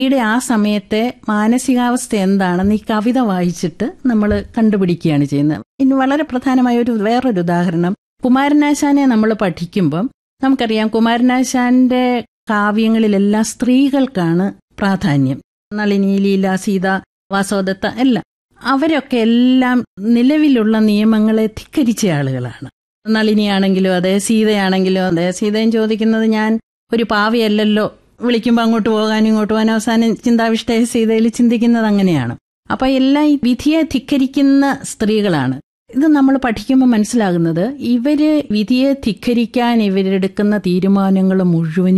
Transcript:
ഈടെ ആ സമയത്തെ മാനസികാവസ്ഥ എന്താണെന്ന് ഈ കവിത വായിച്ചിട്ട് നമ്മൾ കണ്ടുപിടിക്കുകയാണ് ചെയ്യുന്നത് ഇനി വളരെ പ്രധാനമായ ഒരു വേറൊരു ഉദാഹരണം കുമാരനാശാനെ നമ്മൾ പഠിക്കുമ്പം നമുക്കറിയാം കുമാരനാശാന്റെ കാവ്യങ്ങളിലെല്ലാം സ്ത്രീകൾക്കാണ് പ്രാധാന്യം നളിനി ലീല സീത വാസോദത്ത എല്ലാം അവരൊക്കെ എല്ലാം നിലവിലുള്ള നിയമങ്ങളെ ധിക്കരിച്ച ആളുകളാണ് നളിനിയാണെങ്കിലും അതെ സീതയാണെങ്കിലും അതെ സീതയും ചോദിക്കുന്നത് ഞാൻ ഒരു പാവയല്ലല്ലോ വിളിക്കുമ്പോൾ അങ്ങോട്ട് പോകാനും ഇങ്ങോട്ട് പോകാനും അവസാനം ചിന്താവിഷ്ടയ സീതയിൽ ചിന്തിക്കുന്നത് അങ്ങനെയാണ് അപ്പൊ എല്ലാം ഈ വിധിയെ ധിക്കരിക്കുന്ന സ്ത്രീകളാണ് ഇത് നമ്മൾ പഠിക്കുമ്പോൾ മനസ്സിലാകുന്നത് ഇവര് വിധിയെ ധിക്കരിക്കാൻ ഇവരെടുക്കുന്ന തീരുമാനങ്ങൾ മുഴുവനും